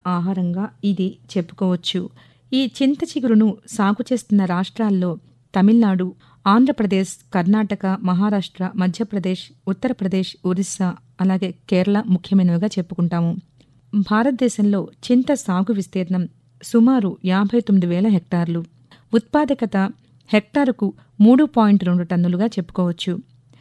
ఆహారంగా ఇది చెప్పుకోవచ్చు ఈ చింత చిగురును సాగు చేస్తున్న రాష్ట్రాల్లో తమిళనాడు ఆంధ్రప్రదేశ్ కర్ణాటక మహారాష్ట్ర మధ్యప్రదేశ్ ఉత్తరప్రదేశ్ ఒరిస్సా అలాగే కేరళ ముఖ్యమైనవిగా చెప్పుకుంటాము భారతదేశంలో చింత సాగు విస్తీర్ణం సుమారు యాభై తొమ్మిది వేల హెక్టార్లు ఉత్పాదకత హెక్టారుకు మూడు పాయింట్ రెండు టన్నులుగా చెప్పుకోవచ్చు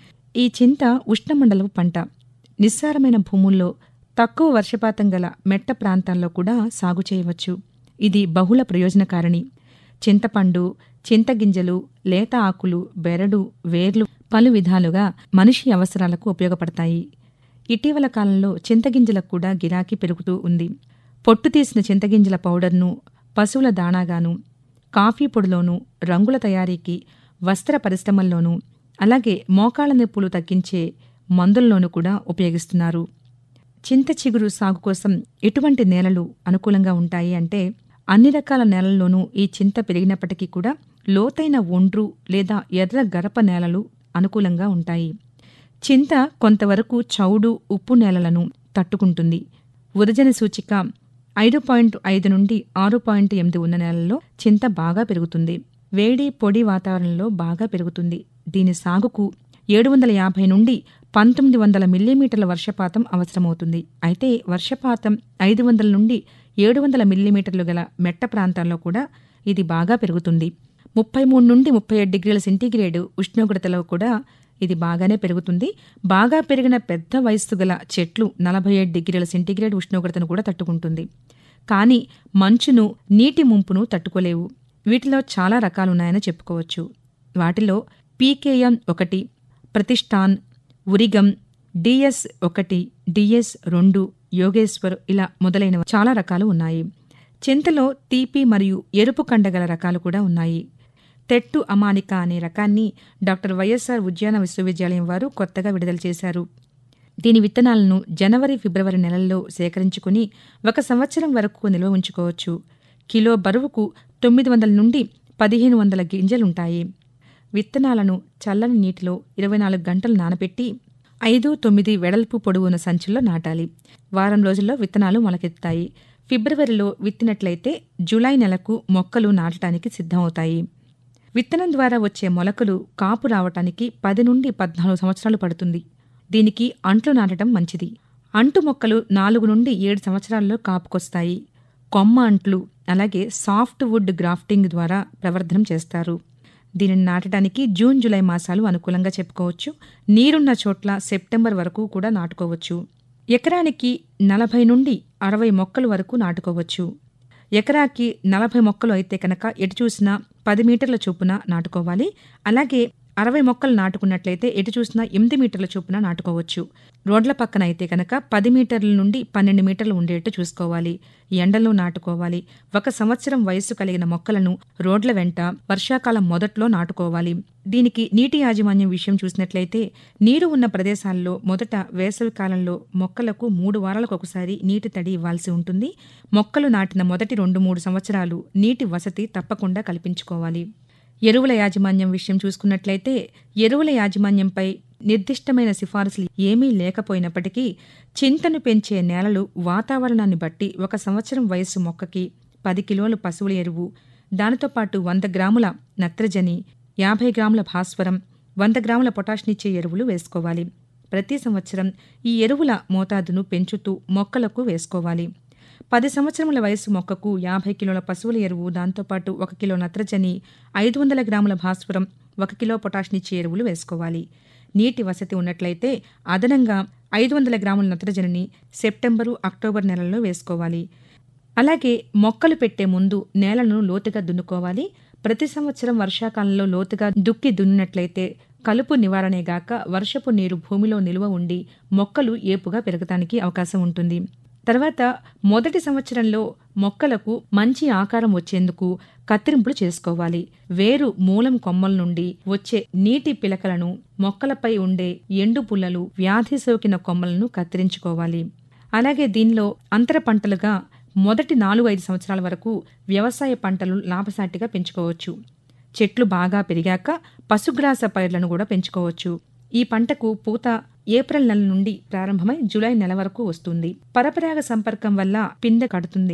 ఈ చింత ఉష్ణమండలపు పంట నిస్సారమైన భూముల్లో తక్కువ వర్షపాతం గల మెట్ట ప్రాంతాల్లో కూడా సాగు చేయవచ్చు ఇది బహుళ ప్రయోజనకారిణి చింతపండు చింతగింజలు లేత ఆకులు బెరడు వేర్లు పలు విధాలుగా మనిషి అవసరాలకు ఉపయోగపడతాయి ఇటీవల కాలంలో చింతగింజలకు కూడా గిరాకీ పెరుగుతూ ఉంది పొట్టు తీసిన చింతగింజల పౌడర్ను పశువుల దాణాగాను కాఫీ పొడిలోనూ రంగుల తయారీకి వస్త్ర పరిశ్రమల్లోనూ అలాగే మోకాళ్ళ నొప్పులు తగ్గించే మందుల్లోనూ కూడా ఉపయోగిస్తున్నారు చింత చిగురు సాగు కోసం ఎటువంటి నేలలు అనుకూలంగా ఉంటాయి అంటే అన్ని రకాల నేలల్లోనూ ఈ చింత పెరిగినప్పటికీ కూడా లోతైన ఒండ్రు లేదా ఎర్ర గరప నేలలు అనుకూలంగా ఉంటాయి చింత కొంతవరకు చౌడు ఉప్పు నేలలను తట్టుకుంటుంది ఉదజన సూచిక ఐదు పాయింట్ ఐదు నుండి ఆరు పాయింట్ ఎనిమిది ఉన్న నేలల్లో చింత బాగా పెరుగుతుంది వేడి పొడి వాతావరణంలో బాగా పెరుగుతుంది దీని సాగుకు ఏడు వందల యాభై నుండి పంతొమ్మిది వందల మిల్లీమీటర్ల వర్షపాతం అవసరమవుతుంది అయితే వర్షపాతం ఐదు వందల నుండి ఏడు వందల మిల్లీమీటర్లు గల మెట్ట ప్రాంతాల్లో కూడా ఇది బాగా పెరుగుతుంది ముప్పై మూడు నుండి ముప్పై ఏడు డిగ్రీల సెంటీగ్రేడ్ ఉష్ణోగ్రతలో కూడా ఇది బాగానే పెరుగుతుంది బాగా పెరిగిన పెద్ద వయస్సు గల చెట్లు నలభై ఏడు డిగ్రీల సెంటీగ్రేడ్ ఉష్ణోగ్రతను కూడా తట్టుకుంటుంది కానీ మంచును నీటి ముంపును తట్టుకోలేవు వీటిలో చాలా రకాలున్నాయని చెప్పుకోవచ్చు వాటిలో పీకేఎం ఒకటి ప్రతిష్టాన్ ఉరిగం డిఎస్ ఒకటి డిఎస్ రెండు యోగేశ్వర్ ఇలా మొదలైన చాలా రకాలు ఉన్నాయి చింతలో తీపి మరియు ఎరుపు కండగల రకాలు కూడా ఉన్నాయి తెట్టు అమానిక అనే రకాన్ని డాక్టర్ వైఎస్ఆర్ ఉద్యాన విశ్వవిద్యాలయం వారు కొత్తగా విడుదల చేశారు దీని విత్తనాలను జనవరి ఫిబ్రవరి నెలల్లో సేకరించుకుని ఒక సంవత్సరం వరకు నిల్వ ఉంచుకోవచ్చు కిలో బరువుకు తొమ్మిది వందల నుండి పదిహేను వందల గింజలుంటాయి విత్తనాలను చల్లని నీటిలో ఇరవై నాలుగు గంటలు నానబెట్టి ఐదు తొమ్మిది వెడల్పు పొడవున సంచుల్లో నాటాలి వారం రోజుల్లో విత్తనాలు మొలకెత్తాయి ఫిబ్రవరిలో విత్తినట్లయితే జూలై నెలకు మొక్కలు నాటడానికి సిద్ధమవుతాయి విత్తనం ద్వారా వచ్చే మొలకలు కాపు రావటానికి పది నుండి పద్నాలుగు సంవత్సరాలు పడుతుంది దీనికి అంట్లు నాటడం మంచిది అంటు మొక్కలు నాలుగు నుండి ఏడు సంవత్సరాల్లో కాపుకొస్తాయి కొమ్మ అంట్లు అలాగే సాఫ్ట్ వుడ్ గ్రాఫ్టింగ్ ద్వారా ప్రవర్ధనం చేస్తారు దీనిని నాటడానికి జూన్ జూలై మాసాలు అనుకూలంగా చెప్పుకోవచ్చు నీరున్న చోట్ల సెప్టెంబర్ వరకు కూడా నాటుకోవచ్చు ఎకరానికి నలభై నుండి అరవై మొక్కలు వరకు నాటుకోవచ్చు ఎకరాకి నలభై మొక్కలు అయితే కనుక ఎటు చూసినా పది మీటర్ల చొప్పున నాటుకోవాలి అలాగే అరవై మొక్కలు నాటుకున్నట్లయితే ఎటు చూసినా ఎనిమిది మీటర్ల చొప్పున నాటుకోవచ్చు రోడ్ల పక్కన అయితే కనుక పది మీటర్ల నుండి పన్నెండు మీటర్లు ఉండేట్టు చూసుకోవాలి ఎండలో నాటుకోవాలి ఒక సంవత్సరం వయస్సు కలిగిన మొక్కలను రోడ్ల వెంట వర్షాకాలం మొదట్లో నాటుకోవాలి దీనికి నీటి యాజమాన్యం విషయం చూసినట్లయితే నీరు ఉన్న ప్రదేశాల్లో మొదట వేసవి కాలంలో మొక్కలకు మూడు వారాలకు ఒకసారి నీటి తడి ఇవ్వాల్సి ఉంటుంది మొక్కలు నాటిన మొదటి రెండు మూడు సంవత్సరాలు నీటి వసతి తప్పకుండా కల్పించుకోవాలి ఎరువుల యాజమాన్యం విషయం చూసుకున్నట్లయితే ఎరువుల యాజమాన్యంపై నిర్దిష్టమైన సిఫారసులు ఏమీ లేకపోయినప్పటికీ చింతను పెంచే నేలలు వాతావరణాన్ని బట్టి ఒక సంవత్సరం వయస్సు మొక్కకి పది కిలోల పశువుల ఎరువు దానితో పాటు వంద గ్రాముల నత్రజని యాభై గ్రాముల భాస్వరం వంద గ్రాముల పొటాష్నిచ్చే ఎరువులు వేసుకోవాలి ప్రతి సంవత్సరం ఈ ఎరువుల మోతాదును పెంచుతూ మొక్కలకు వేసుకోవాలి పది సంవత్సరముల వయసు మొక్కకు యాభై కిలోల పశువుల ఎరువు దాంతోపాటు ఒక కిలో నత్రజని ఐదు వందల గ్రాముల భాస్వరం ఒక కిలో పొటాష్నిచ్చే ఎరువులు వేసుకోవాలి నీటి వసతి ఉన్నట్లయితే అదనంగా ఐదు వందల గ్రాముల నత్రజనిని సెప్టెంబరు అక్టోబర్ నెలల్లో వేసుకోవాలి అలాగే మొక్కలు పెట్టే ముందు నేలను లోతుగా దున్నుకోవాలి ప్రతి సంవత్సరం వర్షాకాలంలో లోతుగా దుక్కి దున్నినట్లయితే కలుపు నివారణేగాక వర్షపు నీరు భూమిలో నిల్వ ఉండి మొక్కలు ఏపుగా పెరగటానికి అవకాశం ఉంటుంది తర్వాత మొదటి సంవత్సరంలో మొక్కలకు మంచి ఆకారం వచ్చేందుకు కత్తిరింపులు చేసుకోవాలి వేరు మూలం కొమ్మల నుండి వచ్చే నీటి పిలకలను మొక్కలపై ఉండే ఎండు పుల్లలు వ్యాధి సోకిన కొమ్మలను కత్తిరించుకోవాలి అలాగే దీనిలో అంతర పంటలుగా మొదటి నాలుగు ఐదు సంవత్సరాల వరకు వ్యవసాయ పంటలు లాభసాటిగా పెంచుకోవచ్చు చెట్లు బాగా పెరిగాక పశుగ్రాస పైర్లను కూడా పెంచుకోవచ్చు ఈ పంటకు పూత ఏప్రిల్ నెల నుండి ప్రారంభమై జూలై నెల వరకు వస్తుంది పరపరాగ సంపర్కం వల్ల పిందె కడుతుంది